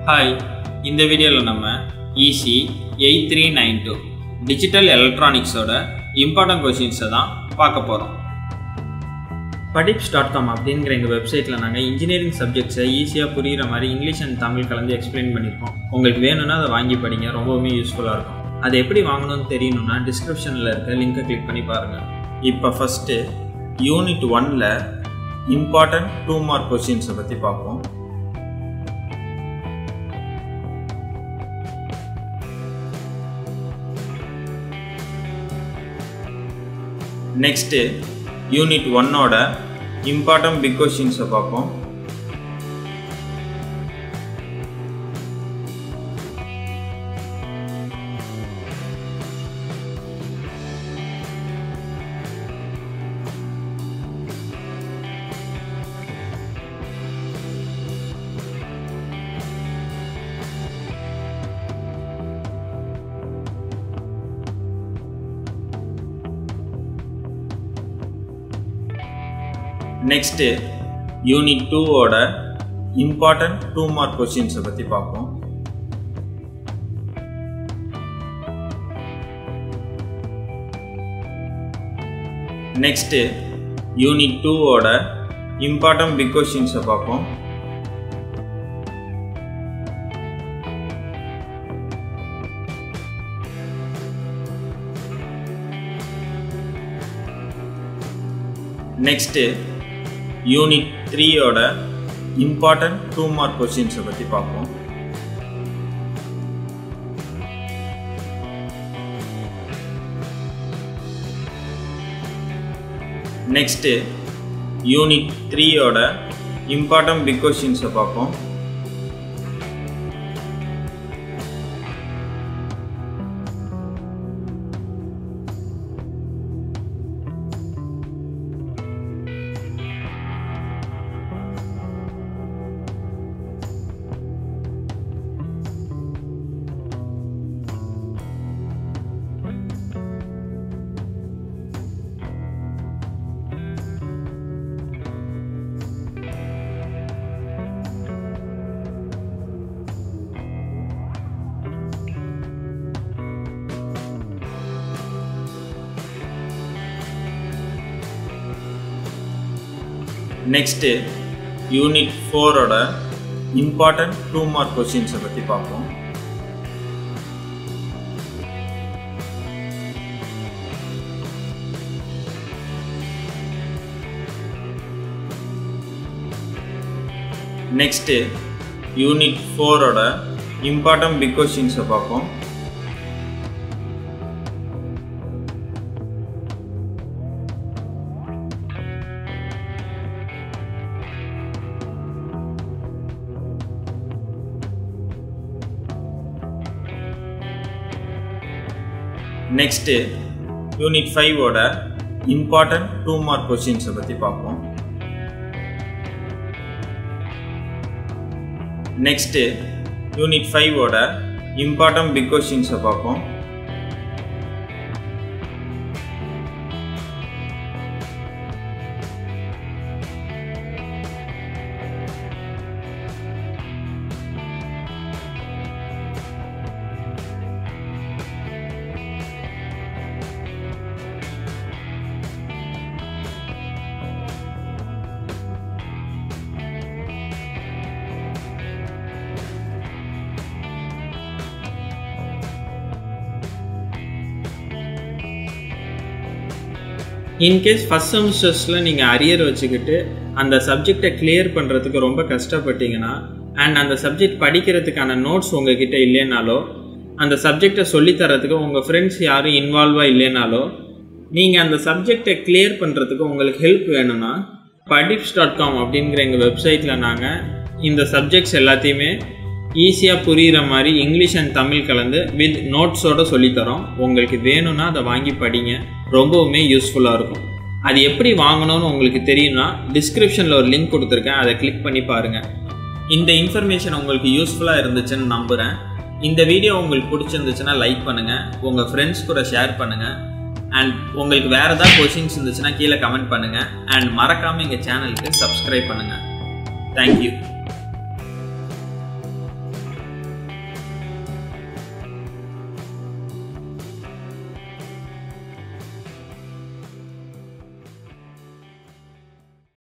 hi இந்த வீடியோவில் நம்ம EC eight three nine two digital எலக்ட்ரானிக்ஸோட இம்பார்ட்டன்ட் கொஷின்ஸை தான் பார்க்க போகிறோம் படிப்ஸ் டாட் காம் அப்படிங்கிற எங்கள் வெப்சைட்டில் நாங்கள் இன்ஜினியரிங் சப்ஜெக்ட்ஸை ஈஸியாக புரிகிற மாதிரி இங்கிலீஷ் அண்ட் தமிழ் கலந்து எக்ஸ்பிளைன் பண்ணியிருக்கோம் உங்களுக்கு வேணும்னா அதை வாங்கி படிங்க ரொம்பவுமே யூஸ்ஃபுல்லாக இருக்கும் அதை எப்படி வாங்கணும்னு தெரியணும்னா டிஸ்கிரிப்ஷனில் இருக்க லிங்கை கிளிக் பண்ணி பாருங்கள் இப்போ ஃபஸ்ட்டு யூனிட் ஒன்ல இம்பார்ட்டன்ட் டூ மார்க் கொஷின்ஸை பற்றி பார்ப்போம் நெக்ஸ்ட்டு யூனிட் ஒன்னோட இம்பார்ட்டன்ட் பிக் கொஷின்ஸை பார்ப்போம் நெக்ஸ்ட்டு யூனிட் டூவோட இம்பார்ட்டன்ட் டூ மார்க் கொஷின்ஸை பற்றி பார்ப்போம் நெக்ஸ்ட்டு யூனிட் டூவோட இம்பார்ட்டன்ட் பிக் கொஷின்ஸை பார்ப்போம் நெக்ஸ்ட்டு யூனிட் த்ரீயோட இம்பார்ட்டன்ட் டூ மார்க் கொஷின்ஸை பற்றி பார்ப்போம் நெக்ஸ்ட்டு யூனிட் த்ரீயோட இம்பார்ட்டன்ட் பிக் கொஷின்ஸை பார்ப்போம் நெக்ஸ்ட்டு யூனிட் ஃபோரோட இம்பார்ட்டன்ட் டூ மார்க் கொஷின்ஸை பற்றி பார்ப்போம் நெக்ஸ்ட்டு யூனிட் ஃபோரோட இம்பார்ட்டன்ட் பிக் கொஷின்ஸை பார்ப்போம் நெக்ஸ்ட்டு யூனிட் ஃபைவோட இம்பார்ட்டன்ட் டூ மார்க் கொஷின்ஸை பற்றி பார்ப்போம் நெக்ஸ்ட்டு யூனிட் ஃபைவோட இம்பார்ட்டன்ட் பிக் கொஷின்ஸை பார்ப்போம் இன்கேஸ் ஃபஸ்ட் செமஸ்டர்ஸில் நீங்கள் அரியர் வச்சுக்கிட்டு அந்த சப்ஜெக்டை கிளியர் பண்ணுறதுக்கு ரொம்ப கஷ்டப்பட்டீங்கன்னா அண்ட் அந்த சப்ஜெக்ட் படிக்கிறதுக்கான நோட்ஸ் உங்ககிட்ட இல்லைனாலோ அந்த சப்ஜெக்டை சொல்லித்தரத்துக்கு உங்கள் ஃப்ரெண்ட்ஸ் யாரும் இன்வால்வாக இல்லைனாலோ நீங்கள் அந்த சப்ஜெக்டை கிளியர் பண்ணுறதுக்கு உங்களுக்கு ஹெல்ப் வேணும்னா படிப்ஸ் டாட் காம் அப்படிங்கிற எங்கள் வெப்சைட்டில் நாங்கள் இந்த சப்ஜெக்ட்ஸ் எல்லாத்தையுமே ஈஸியாக புரிகிற மாதிரி இங்கிலீஷ் அண்ட் தமிழ் கலந்து வித் நோட்ஸோடு சொல்லித்தரோம் உங்களுக்கு வேணும்னா அதை வாங்கி படிங்க ரொம்பவுமே யூஸ்ஃபுல்லாக இருக்கும் அது எப்படி வாங்கணும்னு உங்களுக்கு தெரியும்னா டிஸ்கிரிப்ஷனில் ஒரு லிங்க் கொடுத்துருக்கேன் அதை கிளிக் பண்ணி பாருங்கள் இந்த இன்ஃபர்மேஷன் உங்களுக்கு யூஸ்ஃபுல்லாக இருந்துச்சுன்னு நம்புகிறேன் இந்த வீடியோ உங்களுக்கு பிடிச்சிருந்துச்சுன்னா லைக் பண்ணுங்கள் உங்கள் ஃப்ரெண்ட்ஸ் கூட ஷேர் பண்ணுங்கள் அண்ட் உங்களுக்கு வேறு ஏதாவது கொஷின்ஸ் இருந்துச்சுன்னா கீழே கமெண்ட் பண்ணுங்கள் அண்ட் மறக்காமல் எங்கள் சேனலுக்கு சப்ஸ்கிரைப் பண்ணுங்கள் தேங்க்யூ